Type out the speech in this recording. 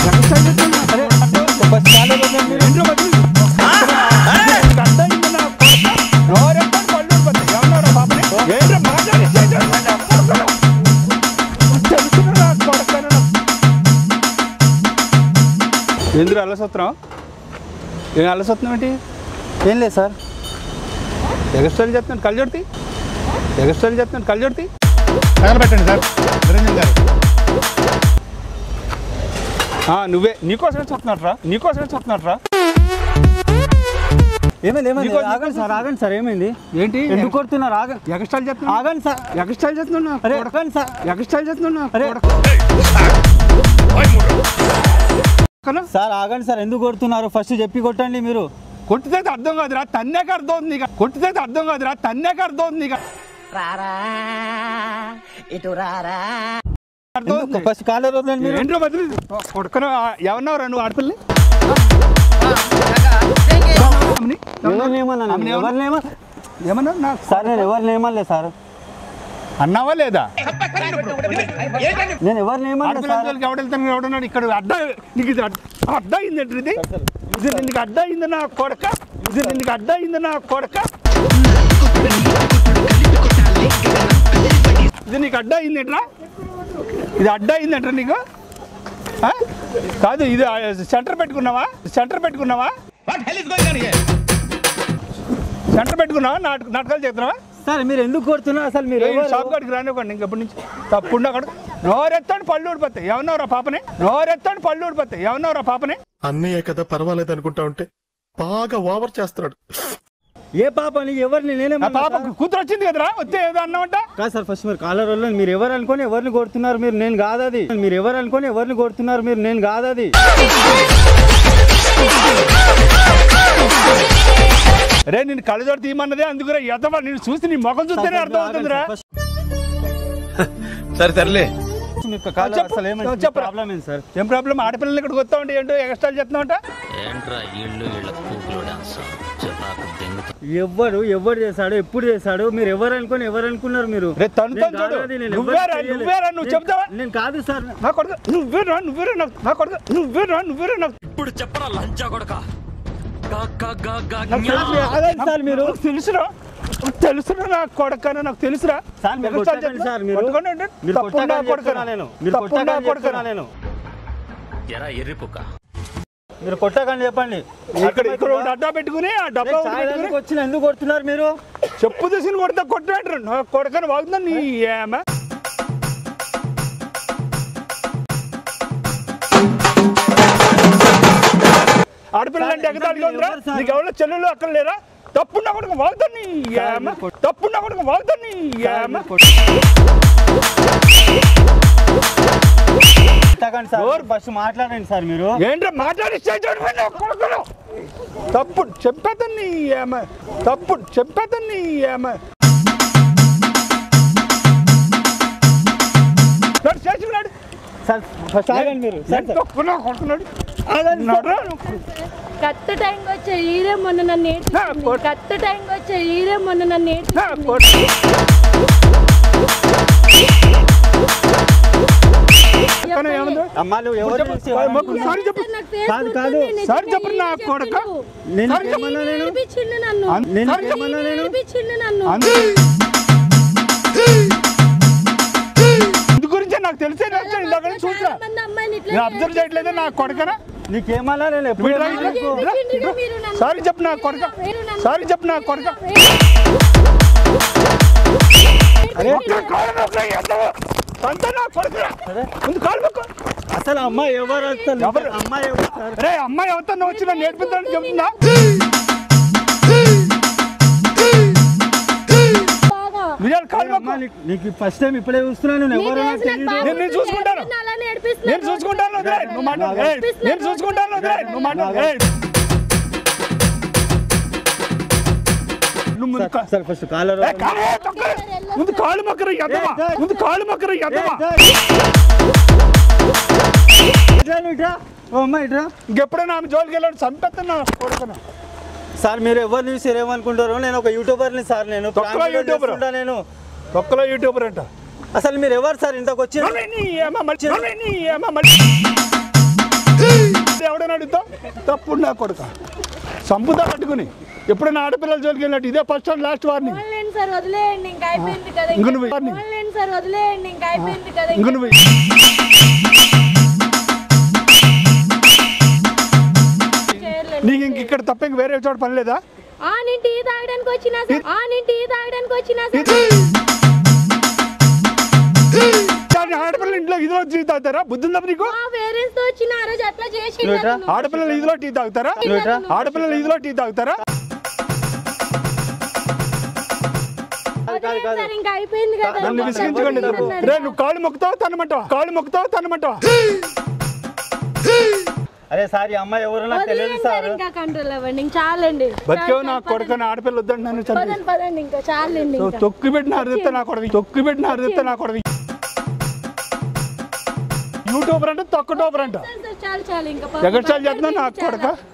ఎక్స్టైల్ చేస్తున్నా అరే బస్ చాలా రోజులు మీరు ఏంటో బతులు అడ్డ అయింది నా కొడక నోరెత్తాను పళ్ళు ఊడిపోతాయి ఏమన్నారా పాపని ఏంటో మాట్లాడి తెలుసుకున్నా నా కొడకను ఎందుకు అలసత్రం ఏం అలసత్రం ఏంటి ఏం లేదు సార్ ఎగస్ట్రాలు చెప్తున్నాను కళ్ళు జొడితే ఎగస్ట్రాలు చెప్తున్నాను కళ్ళు జొడితే తగలబెట్టండి సార్ నిరంజన్ గారు నువ్వే నీకోసమే చూస్తున్నట్రా నీకోసమే చూస్తున్నట్రా ఏమైంది ఏమైంది నీకో- ఆగండి సార్ ఆగండి సార్ ఏమైంది ఏంటి ఎందుకు కొడుతున్నారు ఆగండి ఎగస్ట్రాలు చెప్తున్నా ఆగండి సార్ ఎగస్ట్రాలు చెప్తున్నా అరే ఆగండి సార్ ఎగస్ట్రాలు చెప్తున్నా అరే. కదా సార్ ఆగండి సార్ ఎందుకు కొడుతున్నారు ఫస్ట్ చెప్పి కొట్టండి మీరు కొట్టితే అర్థం కాదురా తన్నాక అర్థం అవుతుంది నీకు కొట్టితే అర్థం కాదురా తన్నాక అర్థం అవుతుంది నీకు రారా ఇటు రారా అర్థం అవుతుంది ఫస్ట్ కాలర్ వదలండి మీరు ఏంటో బదులు కొడుకున ఏమన్నావురా నువ్వు ఆడపిల్లి అమ్మని? ఎవరిని ఏమన్నాను ఆమెను ఏమన్నా- ఎవరిని ఏమన్నా ఏమన్నావు నాకు సార్ నేను ఎవరిని ఏమనలేదు సార్ అన్నావా లేదా నేను ఎవరిని ఏమనలేదు సార్ ఆడపిల్లలకి ఎవడెళ్తాను ఎవడన్నాడు ఇక్కడ అడ్డ నీకు ఇది అడ్డ అడ్డ అయిందంటే ఇది ఇది నీకు అడ్డ అయింది నా కొడక ఇది నీకు అడ్డ అయింది నా కొడక ఇది నీకు అడ్డ అయిందేంట్రా ఇది అడ్డ అయిందంట నీకు ఆ? కాదు ఇది ఆ, సెంటర్ పెట్టుకున్నావా సెంటర్ పెట్టుకున్నావా సెంటర్ పెట్టుకున్నావా నాటక నాటకాలు చేస్తున్నావా సార్ మీరు ఎందుకు కొడుతున్నారు అసలు మీరు ఏయ్, ఎవరు? షాప్ కాడికి రానివ్వండి ఇంకప్పటి నుంచి తప్పుడు అక్కడ నోరెత్తాడు పళ్ళు ఊడిపోతాయి ఏమన్నావురా పాపని నోరెత్తాడు పళ్ళు ఊడిపోతాయి ఏమన్నావురా పాపని అన్నయ్య కదా పర్వాలేదు అనుకుంటా ఉంటే బాగా ఓవర్ చేస్తున్నాడు ఏ పాపని ఎవరిని నా నేనేమన్నా పాప సార్? కూతురు వచ్చింది కదరా వస్తే ఏదో అన్నామంట కాదు సార్ ఫస్ట్ మీరు కాలర్ వదలండి మీరు ఎవరు అనుకొని ఎవరిని కొడుతున్నారు మీరు నేను కాదు అది మీరు ఎవరు అనుకొని ఎవరిని కొడుతున్నారు మీరు నేను కాదు అది రే నేను కళ్ళజోడు తీయమన్నదే అందుకురా ఎదవా నేను చూసి నీ ముఖం చూస్తేనే అర్థం అవుతుందిరా సరే తరలే మీకు కాలర్ చెప్పు. అసలు ఏమైంది చెప్పరా. ప్రాబ్లం ఏంటి సార్ ఏం ప్రాబ్లం ఆడపిల్లలు ఇక్కడికి వస్తా ఉంటే ఏంటో ఎక్స్ట్రా చెప్తున్నామంట ఏంట్రా ఇళ్ళు ఇళ్ళ కూకులు డాన్స్ చిరాకు దెంగుతా ఎవ్వరు ఎవరు చేశాడు ఎప్పుడు చేశాడు మీరు ఎవరు అనుకొని ఎవరు అనుకున్నారు మీరు రే తనుతో నేను కాదు చూడు. అది, నేను నువ్వేరా, ఎవరిని చేయలేదు. నువ్వేరా, నువ్వు నేను- చెప్తావా? నేను కాదు సార్ నా కొడుకు నువ్వేరా నువ్వేరా నాకు నా కొడుకు నువ్వేరా నువ్వేరా నాకు ఇప్పుడు చెప్పరా లంచా కొడక నాకు తెలుసు, ఆగండి సార్ మీరు. నాకు తెలుసురా తెలుసురా నా కొడకన నాకు తెలుసురా సార్ మీరు ఎగస్ట్రా కొట్టకండి చెప్తున్నా? సార్ మీరు కొట్టకండి అంటే మీరు తప్పుడు నా కొట్టకండి కొడుకునా? చెప్తున్నా నేను మీరు తప్పుడు నా కొట్టకండి కొడుకునా? చెప్తున్నా నేను ఎరా ఎర్రిపుక్క మీరు కొట్టకండి చెప్పండి ఇక్కడ ఇక్కడ ఒకటి అడ్డా పెట్టుకుని ఆ డబ్బా నేను ఒకటి ఛాయ్ పెట్టుకుని తాగడానికి వచ్చిన ఎందుకు కొడుతున్నారు మీరు చెప్పు తీసుకుని కొడితే కొట్టాడు నా కొడకని వాగుతుందా నీ ఏమ ఆడపిల్లలు అంటే ఎగతాళిగా ఉందిరా ఎవరు సార్? నీకు ఎవరో చెల్లెలు అక్కడ లేరా తప్పున్నా కొడుకు వాగుతా నీ ఏమ తప్పున్నా కొడుకు వాగుతా నీ ఏమ కొట్టకండి సార్ ఎవరు? ఫస్ట్ మాట్లాడండి సార్ మీరు ఏంట్రా మాట్లాడి కొడుకులు తప్పుడు చెప్పేద్దాం నీ ఏమ తప్పుడు చెప్పేద్దాం నీ ఏమ నడు చేసి నాడు సార్ ఫస్ట్ ఆగండి మీరు సార్ సార్. తప్పున్నా కొడుకున్నాడు ఆగండి సార్. నడు కత్త టైంకి వచ్చే ఈరే మొన్న నన్ను నేర్పించింది కొట్టు. కత్త టైంకి వచ్చే ఈరే మొన్న నన్ను నా నేర్పించింది కొడుకు పక్కన ఏముందో? అమ్మాయిలు ఎవరు చెప్పు. చూసి ఎవరు మొక్కు. అనుకున్నారు? సారీ చెప్పు. నాకు ఫేస్ కాదు, కాదు. గుర్తుంది, నేను సారీ చిన్న చెప్పు నా ఈరే కొడుక. చెప్పిండు. నేను సారీ చెప్పు. ఏమన్నా నేను నేర్పించిండు నన్ను అన్- నేను సారీ చెప్పు. ఏమన్నా నేను నేర్పించిండు నన్ను అందు ఇందు గురించే నాకు తెలిసే నచ్చాను ఇందాక నుంచి చూసా చాలా మంది అమ్మాయిలు ఇట్లా నేను అబ్జర్వ్ చేయట్లేదే నా కొడకనా నీకేమన్నా నేను ఎప్పుడు వీడు రా, ఏమన్నా ఇటు నీకు? రా, నేర్పించిండు ఇటు. మీరు నన్ను. సారీ చెప్పు నా కొడక సారీ చెప్పు నా కొడక అరే ఒక్క కాలు మొక్కరా, ఎద్దవ. అంతా నా కొడుకురా ముందు కాలు మొక్కు అసలు అమ్మాయి ఎవరు అసలు ఎవరు? అమ్మాయి ఎవరు సార్ రే అమ్మాయి ఎవరితో వచ్చి నన్ను నేర్పిద్దామని చెప్తుందా బాగా నిజాలు కాలు మొక్కు అమ్మా, నీకు- నీకు ఫస్ట్ టైం ఇప్పుడే చూస్తున్నాను నేను నీ ఎవరో ఫేస్ నాకు నాకు తెలీదు. బాగా నేను నేను చూసుకుంటాను గుర్తుంది, అలా నేర్పిస్తున్నాడు. నేను చూసుకుంటాను వదిలే. నువ్వు మాట ఏయ్, నేను చూసుకుంటాను వదిలే. నువ్వు మాట ఏయ్. నువ్వు ముందు కా- సార్ ఫస్ట్ కాలర్ ఏ, కాలు మొక్కరు. ముందు కాలు మొక్కరు ఎద్దవా ఏయ్, ముందు కాలు మొక్కరు ఎద్దవా ఓ అమ్మా ఇట్రా ఇంకెప్పుడైనా ఆమె జోలికి వెళ్ళాడు చంపేస్తున్నా కొడుకున్నా సార్ మీరు ఎవరు చూసి ఏమనుకుంటారు నేను ఒక యూట్యూబర్ని సార్ నేను తొక్కలో ప్రాంక్ వీడియో యూట్యూబర్. చేస్తుంటా నేను ఒక్కలో యూట్యూబర్ అంట అసలు మీరు ఎవరు సార్ ఇంతకు వచ్చి నవ్వే నీ ఏమ మళ్ళీ నవ్వే నీ ఏమ మళ్ళీ తప్పుడు నా కొడుక సంపుతా పట్టుకుని ఎప్పుడైనా ఆడపిల్లల జోలికి వెళ్ళినట్టు ఇదే ఫస్ట్ అండ్ లాస్ట్ వార్నింగ్ వదిలేండి సార్ వదిలేయండి ఇంకా అయిపోయింది కదా ఇంక నువ్వు- వదిలేండి సార్ వదిలేయండి ఇంకా అయిపోయింది కదా ఇంక నువ్వు చేయలేను. నీకు ఇంక ఇక్కడ తప్ప ఇంక వేరే చోట పని లేదా ఆ నేను టీ తాగడానికి వచ్చినా సార్ ఆ నేను టీ తాగడానికి వచ్చినా సార్ కానీ ఆడపిల్లలు ఇంట్లో ఇదిలో టీ తాగుతారా బుద్ధి ఉందా నీకు ఆ పేరెంట్స్ తో వచ్చిన ఆ రోజు అట్లా చేసి నువ్వేట్రా? ఆడపిల్లలు ఇదిలో టీ తాగుతారా నువ్వేట్రా? ఆడపిల్లలు ఇదిలో టీ తాగుతారా సార్ ఇంకా అయిపోయింది కదా నన్ను విసిగించుకోండి రే నువ్వు కాళ్ళు మొక్కుతావు తనమంటావా కాళ్ళు మొక్కుతావు తనమంటావా అరే సార్ ఈ అమ్మాయి ఎవరో నాకు తెలియదు వదిలేయండి సార్ సార్ ఇంకా కంట్రోల్ అవ్వండి ఇంకా చాలండి బతికేవు నా చాలు, కొడుకు ఆడపిల్ల వద్దండి నన్ను చంపి పదండి పదండి ఇంకా చాలండి ఇంకా తొక్కి పెట్టిన అరిదిస్తే నా కొడవి తొక్కి పెట్టిన అరిదిస్తే నా కొడవి యూట్యూబర్ అంటే తొక్క టోపర్ అంట సార్, సార్, చాలు చాలు ఇంకా ఎగస్ట్రాలు చేస్తున్నా నా కొడక